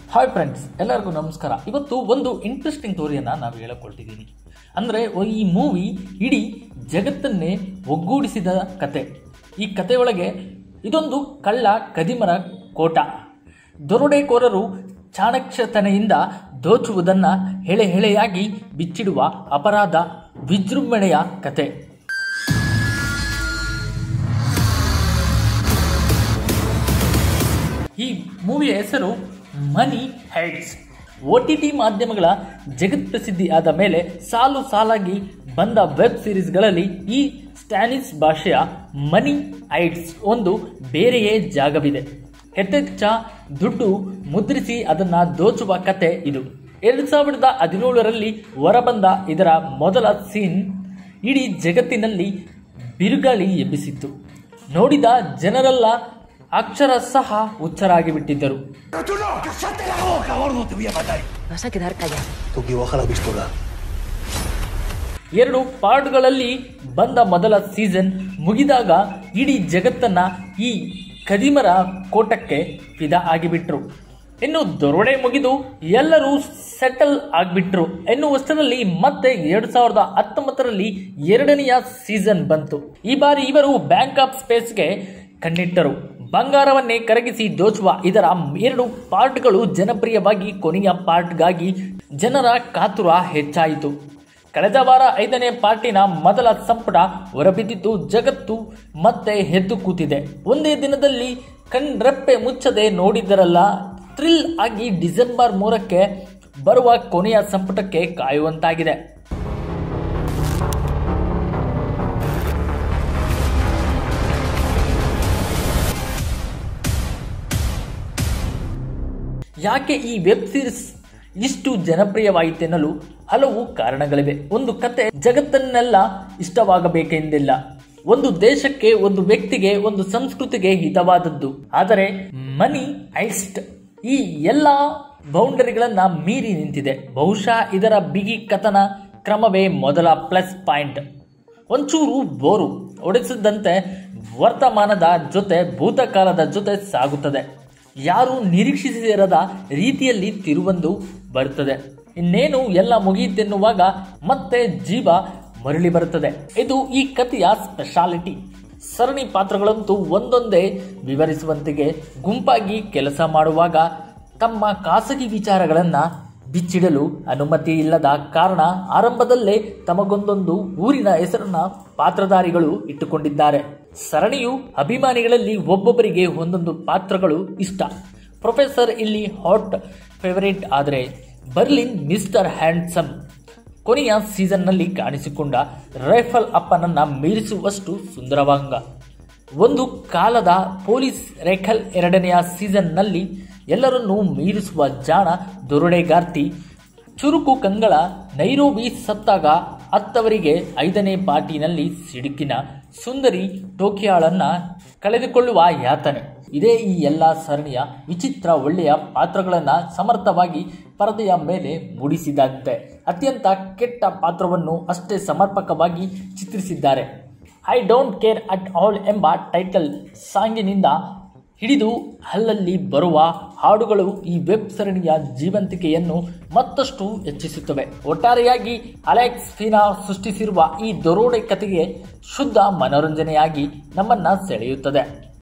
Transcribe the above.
Hi friends ಎಲ್ಲರಿಗೂ ನಮಸ್ಕಾರ ಇವತ್ತು ಒಂದು ಇಂಟ್ರೆಸ್ಟಿಂಗ್ ಸ್ಟೋರಿಯನ್ನು ನಾವು ಹೇಳಕೊಳ್ತಿದ್ದೀನಿ ಅಂದರೆ ಈ ಮೂವಿ ಇಡೀ ಜಗತ್ತನ್ನೇ ಒಗ್ಗೂಡಿಸಿದ ಕತೆ ಈ ಕಥೆಯೊಳಗೆ ಇದೊಂದು ಕಳ್ಳ ಕದಿಮರ ಕೋಟ ದೊರಡೆಕೋರರು ಚಾಣಕ್ಷತನೆಯಿಂದ ದೋಚುವುದನ್ನು ಹೆಳೆ ಹೆಳೆಯಾಗಿ ಬಿಚ್ಚಿಡುವ ಅಪರಾಧ ವಿಜೃಂಭಣೆಯ ಕತೆ ಈ ಮೂವಿಯ ಹೆಸರು ಮನಿ ಹೈಟ್ಸ್ ಒ ಟಿ ಟಿ ಮಾಧ್ಯಮಗಳ ಜಗತ್ ಪ್ರಸಿದ್ಧಿ ಆದ ಮೇಲೆ ಸಾಲು ಸಾಲಾಗಿ ಬಂದ ವೆಬ್ ಸಿರೀಸ್ಗಳಲ್ಲಿ ಈ ಸ್ಟ್ಯಾನಿಸ್ ಭಾಷೆಯ ಮನಿ ಹೈಟ್ಸ್ ಒಂದು ಬೇರೆಯೇ ಜಾಗವಿದೆ ಹೆಚ್ಚೆಚ್ಚ ದುಡ್ಡು ಮುದ್ರಿಸಿ ಅದನ್ನ ದೋಚುವ ಕತೆ ಇದು ಎರಡು ಸಾವಿರದ ಹದಿನೇಳರಲ್ಲಿ ಹೊರಬಂದ ಇದರ ಮೊದಲ ಸೀನ್ ಇಡೀ ಜಗತ್ತಿನಲ್ಲಿ ಬಿರುಗಾಳಿ ಎಬ್ಬಿಸಿತ್ತು ನೋಡಿದ ಜನರೆಲ್ಲ ಅಕ್ಷರ ಸಹ ಹುಚ್ಚರಾಗಿ ಬಿಟ್ಟಿದ್ದರು ¡Pero tú no! ¡Cállate la boca, gordo! ¡Te voy a matar! Vas a quedar callado. Toki, baja la pistola. ಎರಡು ಪಾರ್ಟ್ಗಳಲ್ಲಿ ಬಂದ ಮೊದಲ ಸೀಸನ್ ಮುಗಿದಾಗ ಇಡೀ ಜಗತ್ತನ್ನ ಈ ಕದಿಮರ ಕೋಟಕ್ಕೆ ಫಿದಾ ಆಗಿಬಿಟ್ರು ಇನ್ನು ದೊರಡೆ ಮುಗಿದು ಎಲ್ಲರೂ ಸೆಟಲ್ ಆಗಿಬಿಟ್ರು ಎನ್ನುವಷ್ಟರಲ್ಲಿ ಮತ್ತೆ ಎರಡ್ ಸಾವಿರದ ಹತ್ತೊಂಬತ್ತರಲ್ಲಿ ಎರಡನೆಯ ಸೀಸನ್ ಬಂತು ಈ ಬಾರಿ ಇವರು ಬ್ಯಾಂಕ್ ಆಫ್ ಸ್ಪೇಸ್ಗೆ ಕಣ್ಣಿಟ್ಟರು ಬಂಗಾರವನ್ನೇ ಕರಗಿಸಿ ದೋಚುವ ಇದರ ಎರಡು ಪಾರ್ಟ್ಗಳು ಜನಪ್ರಿಯವಾಗಿ ಕೊನೆಯ ಪಾರ್ಟ್ಗಾಗಿ ಜನರ ಕಾತುರ ಹೆಚ್ಚಾಯಿತು ಕಳೆದ ವಾರ ಐದನೇ ಪಾರ್ಟಿನ ಮೊದಲ ಸಂಪುಟ ಹೊರಬಿದ್ದಿದ್ದು ಜಗತ್ತು ಮತ್ತೆ ಎದ್ದು ಕೂತಿದೆ ಒಂದೇ ದಿನದಲ್ಲಿ ಕಣ್ರೆಪ್ಪೆ ಮುಚ್ಚದೆ ನೋಡಿದರಲ್ಲ ಥ್ರಿಲ್ ಆಗಿ ಡಿಸೆಂಬರ್ ಮೂರಕ್ಕೆ ಬರುವ ಕೊನೆಯ ಸಂಪುಟಕ್ಕೆ ಕಾಯುವಂತಾಗಿದೆ ಯಾಕೆ ಈ ವೆಬ್ ಸೀರೀಸ್ ಇಷ್ಟು ಜನಪ್ರಿಯವಾಯಿತೆನ್ನಲು ಹಲವು ಕಾರಣಗಳಿವೆ ಒಂದು ಕತೆ ಜಗತ್ತನ್ನೆಲ್ಲ ಇಷ್ಟವಾಗಬೇಕೆಂದಿಲ್ಲ ಒಂದು ದೇಶಕ್ಕೆ ಒಂದು ವ್ಯಕ್ತಿಗೆ ಒಂದು ಸಂಸ್ಕೃತಿಗೆ ಹಿತವಾದದ್ದು ಆದರೆ ಮನಿ ಐಸ್ಟ್ ಈ ಎಲ್ಲ ಬೌಂಡರಿಗಳನ್ನ ಮೀರಿ ನಿಂತಿದೆ ಬಹುಶಃ ಇದರ ಬಿಗಿ ಕಥನ ಕ್ರಮವೇ ಮೊದಲ ಪ್ಲಸ್ ಪಾಯಿಂಟ್ ಒಂಚೂರು ಬೋರು ಒಡಿಸಿದಂತೆ ವರ್ತಮಾನದ ಜೊತೆ ಭೂತಕಾಲದ ಜೊತೆ ಸಾಗುತ್ತದೆ ಯಾರು ನಿರೀಕ್ಷಿಸಿರದ ರೀತಿಯಲ್ಲಿ ತಿರುವೊಂದು ಬರುತ್ತದೆ ಇನ್ನೇನು ಎಲ್ಲ ಮುಗಿಯಿತೆನ್ನುವಾಗ ಮತ್ತೆ ಜೀವ ಮರಳಿ ಬರುತ್ತದೆ ಇದು ಈ ಕಥೆಯ ಸ್ಪೆಷಾಲಿಟಿ ಸರಣಿ ಪಾತ್ರಗಳಂತೂ ಒಂದೊಂದೇ ವಿವರಿಸುವಂತೆಗೆ ಗುಂಪಾಗಿ ಕೆಲಸ ಮಾಡುವಾಗ ತಮ್ಮ ಖಾಸಗಿ ವಿಚಾರಗಳನ್ನ ಬಿಚ್ಚಿಡಲು ಅನುಮತಿ ಇಲ್ಲದ ಕಾರಣ ಆರಂಭದಲ್ಲೇ ತಮಗೊಂದೊಂದು ಊರಿನ ಹೆಸರನ್ನ ಪಾತ್ರಧಾರಿಗಳು ಇಟ್ಟುಕೊಂಡಿದ್ದಾರೆ ಸರಣಿಯು ಅಭಿಮಾನಿಗಳಲ್ಲಿ ಒಬ್ಬೊಬ್ಬರಿಗೆ ಒಂದೊಂದು ಪಾತ್ರಗಳು ಇಷ್ಟ ಪ್ರೊಫೆಸರ್ ಇಲ್ಲಿ ಹಾಟ್ ಫೇವರೇಟ್ ಆದರೆ ಬರ್ಲಿನ್ ಮಿಸ್ಟರ್ ಹ್ಯಾಂಡ್ಸಮ್ ಕೊನೆಯ ಸೀಸನ್ನಲ್ಲಿ ಕಾಣಿಸಿಕೊಂಡ ರೈಫಲ್ ಅಪ್ಪನನ್ನ ಮೀರಿಸುವಷ್ಟು ಸುಂದರವಾಂಗ ಒಂದು ಕಾಲದ ಪೊಲೀಸ್ ರೇಖಲ್ ಎರಡನೆಯ ಸೀಸನ್ನಲ್ಲಿ ಎಲ್ಲರನ್ನೂ ಮೀರಿಸುವ ಜಾಣ ದೊರಡೆಗಾರ್ತಿ ಚುರುಕು ಕಂಗಳ ನೈರೋಬಿ ಸತ್ತಾಗ ಹತ್ತವರಿಗೆ ಐದನೇ ಪಾರ್ಟಿನಲ್ಲಿ ಸಿಡುಕಿನ ಸುಂದರಿ ಟೋಕಿಯಾಳನ್ನ ಕಳೆದುಕೊಳ್ಳುವ ಯಾತನೆ ಇದೇ ಈ ಎಲ್ಲ ಸರಣಿಯ ವಿಚಿತ್ರ ಒಳ್ಳೆಯ ಪಾತ್ರಗಳನ್ನು ಸಮರ್ಥವಾಗಿ ಪರದೆಯ ಮೇಲೆ ಮೂಡಿಸಿದಂತೆ ಅತ್ಯಂತ ಕೆಟ್ಟ ಪಾತ್ರವನ್ನು ಅಷ್ಟೇ ಸಮರ್ಪಕವಾಗಿ ಚಿತ್ರಿಸಿದ್ದಾರೆ I don't care at all ಎಂಬ ಟೈಟಲ್ ಸಾಂಗಿನಿಂದ ಹಿಡಿದು ಅಲ್ಲಲ್ಲಿ ಬರುವ ಹಾಡುಗಳು ಈ ವೆಬ್ ಸರಣಿಯ ಜೀವಂತಿಕೆಯನ್ನು ಮತ್ತಷ್ಟು ಹೆಚ್ಚಿಸುತ್ತವೆ ಒಟ್ಟಾರೆಯಾಗಿ ಅಲೆಕ್ಸ್ ಫೀನಾ ಸೃಷ್ಟಿಸಿರುವ ಈ ದರೋಡೆ ಕಥೆಗೆ ಶುದ್ಧ ಮನೋರಂಜನೆಯಾಗಿ ನಮ್ಮನ್ನ ಸೆಳೆಯುತ್ತದೆ